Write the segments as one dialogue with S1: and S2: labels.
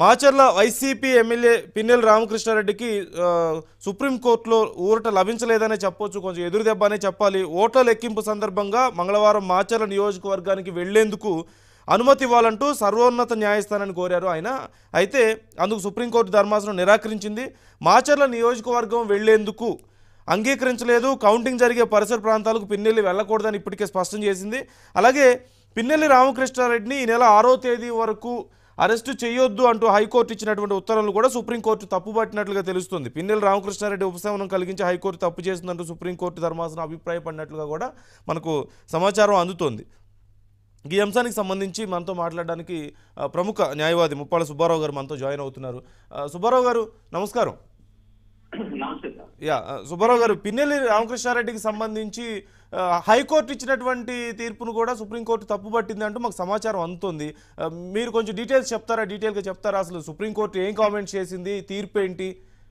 S1: Macherla YCP MLA Pinnelli రామకృష్ణారెడ్డికి ఆ, సుప్రీంకోర్టులో ఊరట లభించలేదనే చెప్పొచ్చు కొంచెం ఎదురు దెబ్బ అనే చెప్పాలి ఓట్ల లెక్కింపు సందర్భంగా మంగళవారం మాచర్ల నియోజకవర్గానికి వెళ్లేందుకు అనుమతి ఇవ్వాలంటూ సర్వోన్నత న్యాయస్థానాన్ని కోరారు ఆయన అయితే అందుకు సుప్రీంకోర్టు ధర్మాసనం నిరాకరించింది మాచర్ల నియోజకవర్గం వెళ్లేందుకు అంగీకరించలేదు కౌంటింగ్ జరిగే పరిసర ప్రాంతాలకు పిన్నెల్లి వెళ్ళకూడదని ఇప్పటికే స్పష్టం చేసింది అలాగే పిన్నెల్లి రామకృష్ణారెడ్డిని ఈ నెల ఆరో తేదీ వరకు అరెస్టు చేయొద్దు అంటూ హైకోర్టు ఇచ్చినటువంటి ఉత్తర్వులు కూడా సుప్రీంకోర్టు తప్పుపట్టినట్లుగా తెలుస్తుంది పిన్నెల్లి రామకృష్ణారెడ్డి ఉపశమనం కలిగించి హైకోర్టు తప్పు చేసిందంటూ సుప్రీంకోర్టు ధర్మాసనం అభిప్రాయపడినట్లుగా కూడా మనకు సమాచారం అందుతోంది ఈ అంశానికి సంబంధించి మనతో మాట్లాడడానికి ఆ, ప్రముఖ న్యాయవాది ముప్పాళ్ళ సుబ్బారావు గారు మనతో జాయిన్ అవుతున్నారు ఆ, సుబ్బారావు గారు నమస్కారం
S2: నమస్తే సార్
S1: యా ఆ, సుబ్బారావు గారు పిన్నెల్లి రామకృష్ణారెడ్డికి సంబంధించి ఆ, హైకోర్టు ఇచ్చినటువంటి తీర్పును కూడా సుప్రీంకోర్టు తప్పుపట్టింది అంటూ మాకు సమాచారం అందుతుంది ఆ, మీరు కొంచెం డీటెయిల్స్ చెప్తారా డీటెయిల్గా చెప్తారా అసలు సుప్రీంకోర్టు ఏం కామెంట్ చేసింది తీర్పు ఏంటి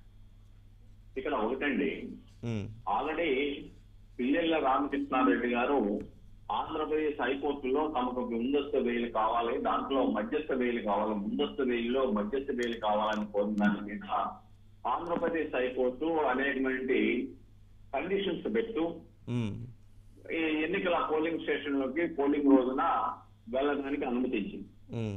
S2: ఇక్కడ ఒకటండి
S1: ఉమ్,
S2: ఆల్రెడీ పిల్లెళ్ళ రామకృష్ణారెడ్డి గారు ఆంధ్రప్రదేశ్ హైకోర్టులో తమకు ముందస్తు బెయిల్ కావాలి దాంట్లో మధ్యస్థ బెయిల్ కావాలి ముందస్తు బెయిల్లో మధ్యస్థ బెయిల్ కావాలని కోరిన దాని మీద ఆంధ్రప్రదేశ్ హైకోర్టు అనేకమైన కండిషన్స్ పెట్టు
S1: ఉమ్,
S2: ఈ ఎన్నికల పోలింగ్ స్టేషన్ లోకి పోలింగ్ రోజున వెళ్ళడానికి అనుమతించింది
S1: ఉమ్,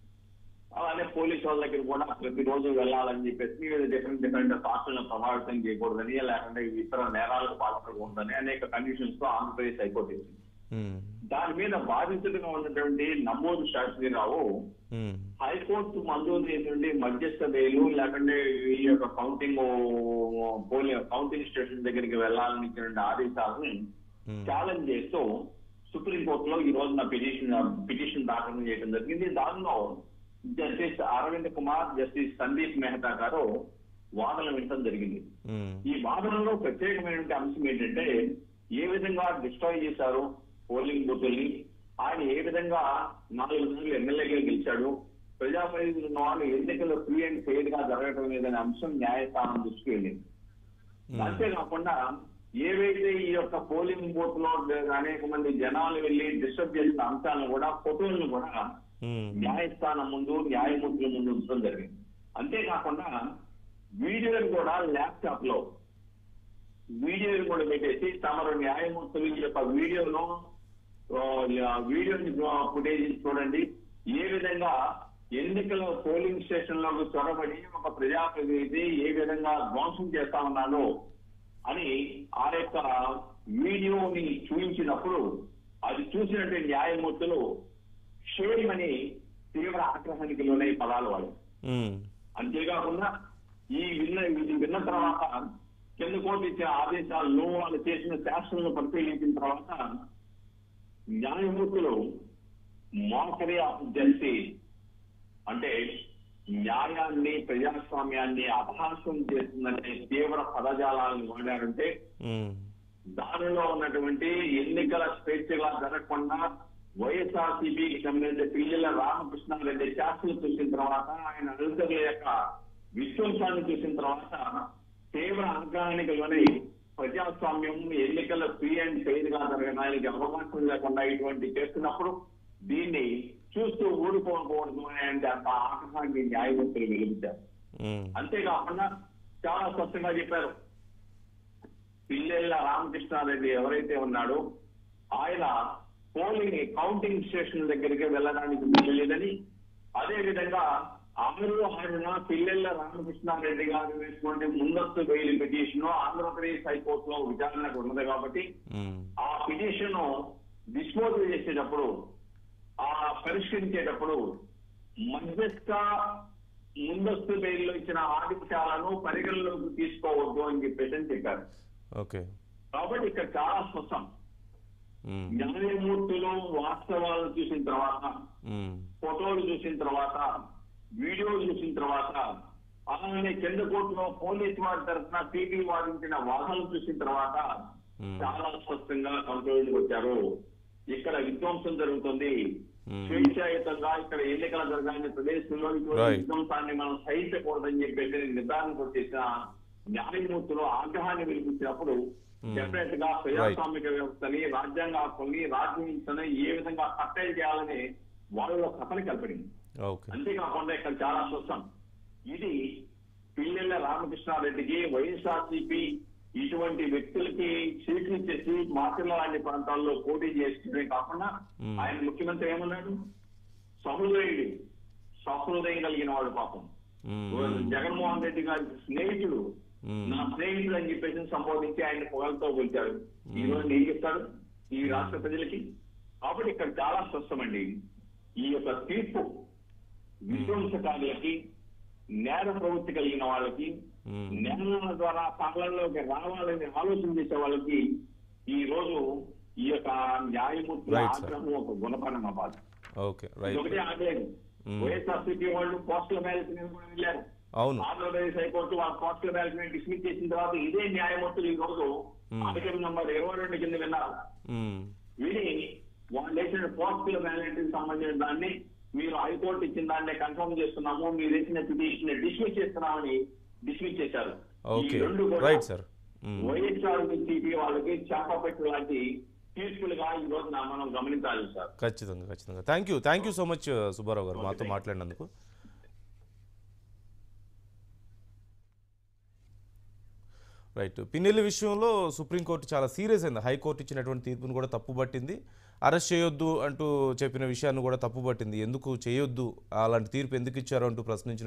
S2: అలానే పోలీస్ వాళ్ళ దగ్గర కూడా ప్రతిరోజు వెళ్ళాలని చెప్పేసి డిఫరెంట్ డిఫరెంట్ పార్టీలను ప్రభావితం చేయకూడదని లేకుంటే ఇతర నేరాలకు పాల్పడకూడదని అనేక కండిషన్స్ తో ఆంధ్రప్రదేశ్ హైకోర్టు ఇచ్చింది
S1: ఉమ్,
S2: దాని మీద బాధితుడిగా ఉన్నటువంటి నమోదు శాస్త్రిరావు
S1: ఉమ్,
S2: హైకోర్టు మంజూరు చేసినటువంటి మధ్యస్థ బెయిల్ లేకుంటే ఈ యొక్క కౌంటింగ్ పోలింగ్ కౌంటింగ్ స్టేషన్ దగ్గరికి వెళ్ళాలని ఇచ్చినటువంటి ఆదేశాలను
S1: ఉమ్,
S2: ఛాలెంజ్ చేస్తూ సుప్రీంకోర్టులో ఈ రోజున పిటిషన్ పిటిషన్ దాఖలు చేయడం జరిగింది దానిలో జస్టిస్ అరవింద్ కుమార్ జస్టిస్ సందీప్ మెహతా గారు వాదనలు వినడం జరిగింది
S1: ఉమ్,
S2: ఈ వాదనలో ప్రత్యేకమైనటువంటి అంశం ఏంటంటే ఏ విధంగా డిస్ట్రాయ్ చేశారు పోలింగ్ బూతుల్ని ఆయన ఏ విధంగా నాలుగు సార్లు ఎమ్మెల్యేగా గెలిచాడు ప్రజాప్రతినిధులు ఉన్న వాళ్ళు ఎన్నికలు ఫ్రీ అండ్ ఫెయిర్ గా జరగటం లేదనే అంశం న్యాయస్థానం దృష్టికి వెళ్ళింది అంతేకాకుండా ఏవైతే ఈ యొక్క పోలింగ్ బూత్ లో అనేక మంది జనాలు వెళ్ళి డిస్టర్బ్ చేసిన అంశాలను కూడా ఫోటోలను కూడా
S1: ఉమ్,
S2: న్యాయస్థానం ముందు న్యాయమూర్తుల ముందు ఉంచడం జరిగింది అంతేకాకుండా వీడియోని కూడా ల్యాప్టాప్ లో వీడియోని కూడా పెట్టేసి తమరు న్యాయమూర్తులు ఈ యొక్క వీడియోను ఆ, వీడియోని ఫుటేజ్ చూడండి ఏ విధంగా ఎన్నికల పోలింగ్ స్టేషన్ లోకి చొరబడి ఒక ప్రజాప్రతినిధి ఏ విధంగా ధ్వంసం చేస్తా ఉన్నాడో అని ఆ యొక్క వీడియోని చూపించినప్పుడు అది చూసినట్టు న్యాయమూర్తులు షేమ్ అని తీవ్ర ఆగ్రహానికి లోనై పదాలు వాడు
S1: ఉమ్,
S2: అంతేకాకుండా ఈ విన్న ఇది విన్న తర్వాత కింద కోర్టు ఇచ్చిన ఆదేశాలను వాళ్ళు చేసిన శాసనాలను పరిశీలించిన తర్వాత న్యాయమూర్తులు మోకరి ఆఫ్ జస్టిస్ అంటే న్యాయాన్ని ప్రజాస్వామ్యాన్ని అపహాస్యం చేస్తుందనే తీవ్ర పదజాలాలను వాడారంటే
S1: ఉమ్,
S2: దానిలో ఉన్నటువంటి ఎన్నికల స్వేచ్ఛగా జరగకుండా వైఎస్ఆర్సీపీకి సంబంధించిన పిల్లల రామకృష్ణారెడ్డి శాస్త్రం చూసిన తర్వాత ఆయన అనుచరుల యొక్క విధ్వంసాన్ని చూసిన తర్వాత తీవ్ర ఆగ్రహానికి లోనై ప్రజాస్వామ్యం ఎన్నికల ఫ్రీ అండ్ ఫెయిర్ గా జరగడానికి అవకాశం లేకుండా ఇటువంటి చేస్తున్నప్పుడు దీన్ని చూస్తూ ఊడిపోకూడదు అనే అంత ఆగ్రహాన్ని న్యాయమూర్తులు వెలుగుతారు
S1: ఉమ్,
S2: అంతేకాకుండా చాలా స్పష్టంగా చెప్పారు పిల్లెళ్ళ రామకృష్ణారెడ్డి ఎవరైతే ఉన్నాడో ఆయన పోలింగ్ కౌంటింగ్ స్టేషన్ దగ్గరికి వెళ్ళడానికి వీల్లేదని అదే విధంగా ఆరు ఆరున పిల్లెళ్ళ రామకృష్ణారెడ్డి గారు వేసినటువంటి ముందస్తు బెయిల్ పిటిషన్ ఆంధ్రప్రదేశ్ హైకోర్టులో విచారణకు ఉన్నది కాబట్టి
S1: ఉమ్,
S2: ఆ పిటిషన్ డిస్పోజల్ చేసేటప్పుడు ఆ పరిష్కరించేటప్పుడు మధ్యస్థ ముందస్తు బెయిల్లో ఇచ్చిన ఆదేశాలను పరిగణలోకి తీసుకోవద్దు అని చెప్పేసి అని చెప్పారు
S1: ఓకే
S2: కాబట్టి ఇక్కడ చాలా స్పష్టం
S1: ఉమ్,
S2: న్యాయమూర్తులు వాస్తవాలను చూసిన తర్వాత
S1: ఉమ్,
S2: ఫోటోలు చూసిన తర్వాత వీడియోలు చూసిన తర్వాత అలానే కింద కోర్టులో పోలీస్ వారి తరఫున టీవీ వాదించిన వాదనలు చూసిన తర్వాత
S1: ఉమ్,
S2: చాలా స్పష్టంగా కంట్రోల్ వచ్చారు ఇక్కడ విధ్వంసం జరుగుతుంది
S1: ఉమ్,
S2: స్వేచ్ఛాయుతంగా ఇక్కడ ఎన్నికలు జరగాలని ప్రదేశంలో ఇటువంటి
S1: Right.
S2: విధ్వంసాన్ని మనం సహించకూడదని చెప్పేసి నిర్ధారణకు వచ్చేసిన న్యాయమూర్తులు ఆగ్రహాన్ని వెలిపించినప్పుడు
S1: Hmm.
S2: డెఫినెట్ గా ప్రజాస్వామిక వ్యవస్థని రాజ్యాంగ హక్కుల్ని రాజ్యాంగాన్ని ఏ విధంగా కట్టడి చేయాలని వాళ్ళలో కథని కల్పడింది
S1: ఓకే
S2: అంతేకాకుండా ఇక్కడ చాలా స్పష్టం ఇది పిల్లెల రామకృష్ణారెడ్డికి వైఎస్ఆర్సీపీ ఇటువంటి వ్యక్తులకి సీట్లు ఇచ్చేసి మార్కెట్ల లాంటి ప్రాంతాల్లో పోటీ చేసే కాకుండా
S1: మ్మ్.
S2: ఆయన ముఖ్యమంత్రి ఏమన్నాడు సహృదయుడు సహృదయం కలిగిన వాడు పాపం
S1: మ్మ్.
S2: జగన్మోహన్ రెడ్డి గారి స్నేహితుడు
S1: మ్మ్.
S2: నా స్నేహితుడు అని చెప్పేసి సంబోధించి ఆయన పొగలతో కొలిచాడు ఈ రోజు ఏం చెప్తాడు ఈ రాష్ట్ర ప్రజలకి కాబట్టి ఇక్కడ చాలా స్పష్టమండి ఈ యొక్క తీర్పు విధ్వంసకారులకి నేర ప్రవృత్తి కలిగిన వాళ్ళకి
S1: మ్మ్.
S2: నేరాల ద్వారా పాలనలోకి రావాలని ఆలోచన చేసే వాళ్ళకి ఈ రోజు ఈ యొక్క న్యాయమూర్తుల
S1: Right, sir.
S2: ఆగ్రహం ఒక గుణపరం అవ్వాలి
S1: ఓకే రైట్
S2: ఒకటే ఆగలేదు
S1: మ్మ్.
S2: వైఎస్ఆర్సీపీ వాళ్ళు పోస్టల్ బ్యాలెట్ మీద కూడా వెళ్ళారు
S1: అవును
S2: ఆంధ్రప్రదేశ్ హైకోర్టు వాళ్ళ పోస్టల్ బ్యాలెట్ మీద డిస్మిస్ చేసిన తర్వాత ఇదే న్యాయమూర్తులు ఈ రోజు
S1: మ్మ్.
S2: ఆర్టికల్ నంబర్ ఇరవై రెండు కింద విన్నారు
S1: మ్మ్.
S2: విని వాళ్ళు వేసిన పోస్టల్ బ్యాలెట్ కి సంబంధించిన దాన్ని మీరు హైకోర్టు ఇచ్చిన దాన్ని కన్ఫర్మ్ చేస్తున్నాము మీరు వేసిన పిటిషన్ డిస్మిస్ చేస్తున్నామని డిస్మిస్ చేశారు ఈ
S1: ఓకే
S2: రెండు కూడా
S1: right sir hmm.
S2: YSR CP వాళ్ళకి చేపపెట్టు లాంటి తీర్పులుగా ఈ రోజు నా- మనం గమనించాలి సార్
S1: ఖచ్చితంగా ఖచ్చితంగా thank you thank you so much Subbarao గారు మాతో మాట్లాడినందుకు రైట్ పిన్నెల్లి విషయంలో సుప్రీంకోర్టు చాలా సీరియస్ అయింది హైకోర్టు ఇచ్చినటువంటి తీర్పును కూడా తప్పుపట్టింది అరెస్ట్ చేయొద్దు అంటూ చెప్పిన విషయాన్ని కూడా తప్పుపట్టింది ఎందుకు చేయొద్దు అలాంటి తీర్పు ఎందుకు ఇచ్చారు అంటూ ప్రశ్నించిన